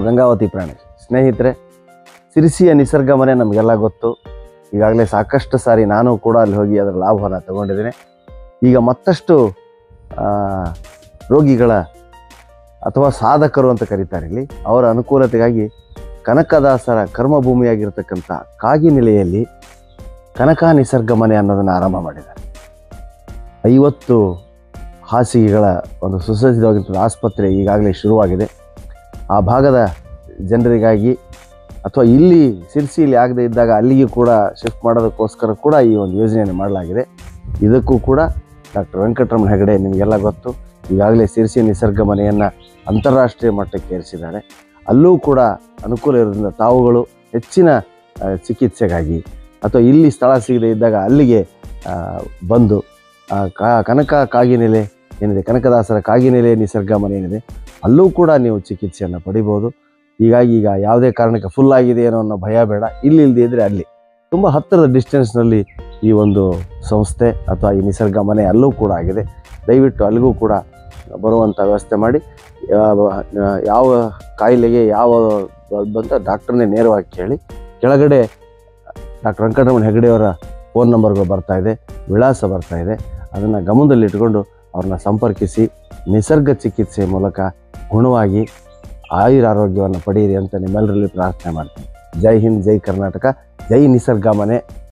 ಗಂಗಾವತಿ ಪ್ರಾಣೇಶ್ ಸ್ನೇಹಿತರೆ ಸಿರಿಸಿಯ ನಿಸರ್ಗ ಮನೆ ನಮಗೆಲ್ಲ ಗೊತ್ತು ಈಗಾಗಲೇ ಸಾಕಷ್ಟು ಸಾರಿ ನಾನು ಕೂಡ ಅಲ್ಲಿ ಹೋಗಿ ಅದರ ಲಾಭವನ್ನು ತಗೊಂಡಿದ್ದೇನೆ ಈಗ ಮತ್ತಷ್ಟು ಆ, ರೋಗಿಗಳ ಅಥವಾ ಸಾಧಕರು ಅಂತ ಕರೀತಾರೆ ಇಲ್ಲಿ ಅವರ ಅನುಕೂಲತೆಗಾಗಿ ಕನಕದಾಸರ ಕರ್ಮಭೂಮಿಯಾಗಿರ್ತಕ್ಕಂಥ ಕಾಗಿನೆಲೆಯಲ್ಲಿ ಕನಕ ನಿಸರ್ಗ ಮನೆ ಅನ್ನೋದನ್ನು ಆರಂಭ ಮಾಡಿದ್ದಾರೆ ಐವತ್ತು ಹಾಸಿಗೆಗಳ ಒಂದು ಸುಸಜ್ಜಿತವಾಗಿರ್ತದ ಆಸ್ಪತ್ರೆ ಈಗಾಗಲೇ ಶುರುವಾಗಿದೆ ಆ ಭಾಗದ ಜನರಿಗಾಗಿ ಅಥವಾ ಇಲ್ಲಿ ಸಿರ್ಸಿಯಲ್ಲಿ ಆಗದೇ ಇದ್ದಾಗ ಅಲ್ಲಿಗೆ ಕೂಡ ಶಿಫ್ಟ್ ಮಾಡೋದಕ್ಕೋಸ್ಕರ ಕೂಡ ಈ ಒಂದು ಯೋಜನೆಯನ್ನು ಮಾಡಲಾಗಿದೆ ಇದಕ್ಕೂ ಕೂಡ ಡಾಕ್ಟರ್ ವೆಂಕಟರಮಣ ಹೆಗಡೆ ನಿಮಗೆಲ್ಲ ಗೊತ್ತು ಈಗಾಗಲೇ ಸಿರ್ಸಿ ನಿಸರ್ಗ ಮನೆಯನ್ನು ಅಂತಾರಾಷ್ಟ್ರೀಯ ಮಟ್ಟಕ್ಕೆ ಏರಿಸಿದ್ದಾರೆ ಅಲ್ಲೂ ಕೂಡ ಅನುಕೂಲ ಇರೋದ್ರಿಂದ ತಾವುಗಳು ಹೆಚ್ಚಿನ ಆ, ಚಿಕಿತ್ಸೆಗಾಗಿ ಅಥವಾ ಇಲ್ಲಿ ಸ್ಥಳ ಸಿಗದೇ ಇದ್ದಾಗ ಅಲ್ಲಿಗೆ ಆ, ಬಂದು ಆ, ಕಾ ಕನಕ ಕಾಗಿನೆಲೆ ಏನಿದೆ ಕನಕದಾಸರ ಕಾಗಿನೆಲೆ ನಿಸರ್ಗ ಮನೆ ಏನಿದೆ ಅಲ್ಲೂ ಕೂಡ ನೀವು ಚಿಕಿತ್ಸೆಯನ್ನು ಪಡಿಬೋದು ಹೀಗಾಗಿ ಈಗ ಯಾವುದೇ ಕಾರಣಕ್ಕೆ ಫುಲ್ ಆಗಿದೆ ಏನೋ ಅನ್ನೋ ಭಯ ಬೇಡ ಇಲ್ಲಿ ಇಲ್ಲದೆ ಇದ್ದರೆ ಅಲ್ಲಿ ತುಂಬ ಹತ್ತಿರದ ಡಿಸ್ಟೆನ್ಸ್ನಲ್ಲಿ ಈ ಒಂದು ಸಂಸ್ಥೆ ಅಥವಾ ಈ ನಿಸರ್ಗ ಮನೆ ಅಲ್ಲೂ ಕೂಡ ಆಗಿದೆ ದಯವಿಟ್ಟು ಅಲ್ಲಿಗೂ ಕೂಡ ಬರುವಂಥ ವ್ಯವಸ್ಥೆ ಮಾಡಿ ಯಾವ ಯಾವ ಕಾಯಿಲೆಗೆ ಯಾವ ಬಂತ ಡಾಕ್ಟರ್ನೇ ನೇರವಾಗಿ ಕೇಳಿ ಕೆಳಗಡೆ ಡಾಕ್ಟರ್ ವೆಂಕಟರಮಣ ಹೆಗಡೆಯವರ ಫೋನ್ ನಂಬರ್ಗಳು ಬರ್ತಾ ಇದೆ ವಿಳಾಸ ಬರ್ತಾ ಇದೆ ಅದನ್ನು ಗಮನದಲ್ಲಿಟ್ಟುಕೊಂಡು ಅವ್ರನ್ನ ಸಂಪರ್ಕಿಸಿ ನಿಸರ್ಗ ಚಿಕಿತ್ಸೆ ಮೂಲಕ ಗುಣವಾಗಿ ಆಯುರ ಆರೋಗ್ಯವನ್ನು ಪಡೆಯಿರಿ ಅಂತ ನಿಮ್ಮೆಲ್ಲರಲ್ಲಿ ಪ್ರಾರ್ಥನೆ ಮಾಡ್ತೀನಿ ಜೈ ಹಿಂದ್ ಜೈ ಕರ್ನಾಟಕ ಜೈ ನಿಸರ್ಗ ಮನೆ